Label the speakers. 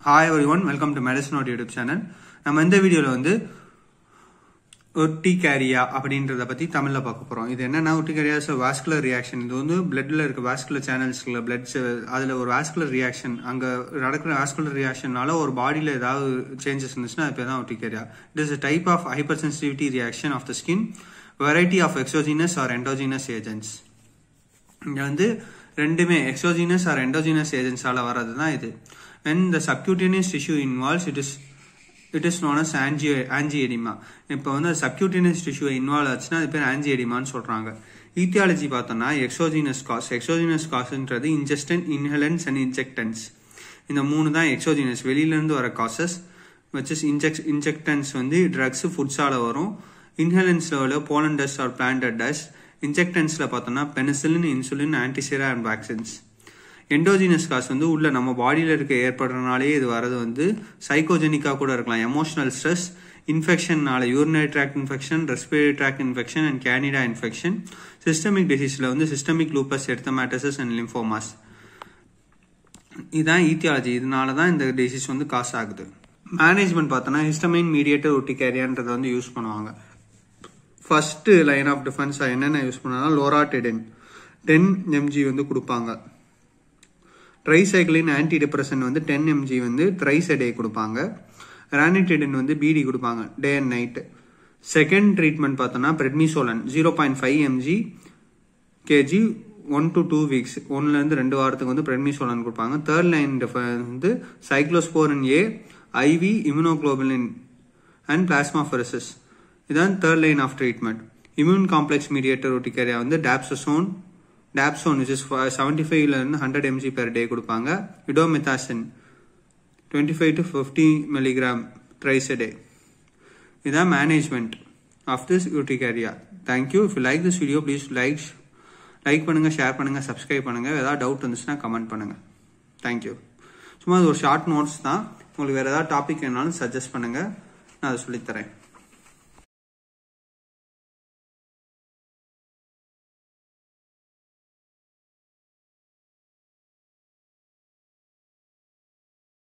Speaker 1: hi everyone welcome to மெடிசனோட் YouTube channel நம்ம இந்த வீடியோவில் வந்து ஒர்டிகேரியா அப்படின்றத பற்றி தமிழில் பார்க்க போகிறோம் இது என்னன்னா ஒர்டிகேரியாஸ் வாஸ்குலர் ரியாக்ஷன் இது வந்து பிளட்ல இருக்க வாஸ்குலர் சேனல்ஸ்ல பிளட் அதில் ஒரு வாஸ்குலர் ரியாக்ஷன் அங்கே நடக்கிற வாஸ்குலர் ரியாக்ஷனால ஒரு பாடியில் ஏதாவது சேஞ்சஸ் இருந்துச்சுன்னா அது பேர் தான் urticaria it is a type of hypersensitivity reaction of the skin variety of exogenous or endogenous agents இங்க வந்து ரெண்டுமே எக்ஸோஜினஸ் ஆர் எண்டோஜினஸ் ஏஜென்ட்ஸால வர்றது தான் இது when the subcutaneous tissue involves it is it is known as ஆன்ஜி angioedema இப்போ வந்து சப்கியூட்டினஸ் tissue involve ஆச்சுன்னா அது பேர் ஆன்ஜிஎடிமான்னு சொல்றாங்க ஈத்தியாலஜி பார்த்தோம்னா எக்ஸோஜினஸ் காஸ் எக்ஸோஜினஸ் காஸ்ன்றது இன்ஜெஸ்டன் இன்ஹலன்ஸ் அண்ட் இன்ஜெக்டன்ஸ் இந்த மூணு தான் எக்ஸோஜினஸ் வெளியிலேருந்து வர காசஸ் வச்சஸ் இன்ஜெக்ட் இன்ஜெக்டன்ஸ் வந்து ட்ரக்ஸ் ஃபுட்ஸால வரும் இன்ஹலன்ஸ்ல உள்ள pollen dust or planted dust இன்ஜெக்டன்ஸ்ல பார்த்தோம்னா penicillin insulin antisera and vaccines endogenous cause வந்து உள்ள நம்ம பாடியில் இருக்க ஏற்படுறதுனாலே இது வரது வந்து சைக்கோஜெனிக்காக கூட இருக்கலாம் எமோஷனல் ஸ்ட்ரெஸ் இன்ஃபெக்ஷன்னால urinary tract infection respiratory tract infection and candida infection systemic டிசீஸில் வந்து systemic lupus erythematosus and lymphomas இதுதான் ஈத்தியாலஜி இதனால தான் இந்த டிசீஸ் வந்து காசு ஆகுது மேனேஜ்மெண்ட் பார்த்தோன்னா ஹிஸ்டமைன் மீடியேட்டர் ஒட்டிகேரியான்றதை வந்து யூஸ் பண்ணுவாங்க ஃபர்ஸ்ட் லைன் ஆஃப் டிஃபென்ஸ் என்னென்ன யூஸ் பண்ணாங்கன்னா லோராட்டிடின் டென் எம்ஜி வந்து கொடுப்பாங்க ட்ரைசைக்ளின் ஆன்டி டிப்ரெஷன் வந்து டென் எம்ஜி வந்து ட்ரைஸ் டே கொடுப்பாங்க ரானிட்டிடின் வந்து பிடி கொடுப்பாங்க day and night second treatment பார்த்தோம்னா prednisolone zero point five mg kg one to two weeks ஒன்னுலேருந்து ரெண்டு வாரத்துக்கு வந்து பிரெட்மிசோலன் கொடுப்பாங்க தேர்ட் லைன் வந்து cyclosporin A IV immunoglobulin and plasmapheresis இதான் third line of treatment immune complex mediator ஒட்டிகேரியா வந்து dapsone dapsone which is seventy ஃபைவ்ல இருந்து ஹண்ட்ரட் எம்ஜி பெர் டே கொடுப்பாங்க indomethacin twenty five to fifty milligram thrice day இதான் management of this urticaria thank you if you like this video please like like பண்ணுங்க share பண்ணுங்க subscribe பண்ணுங்க ஏதாவது doubt இருந்துச்சுன்னா comment பண்ணுங்க தேங்க்யூ சும்மா அது ஒரு ஷார்ட் நோட்ஸ் தான் உங்களுக்கு வேற ஏதாவது டாபிக் வேணாலும் சஜஸ்ட் பண்ணுங்க நான் அதை சொல்லித்தரேன்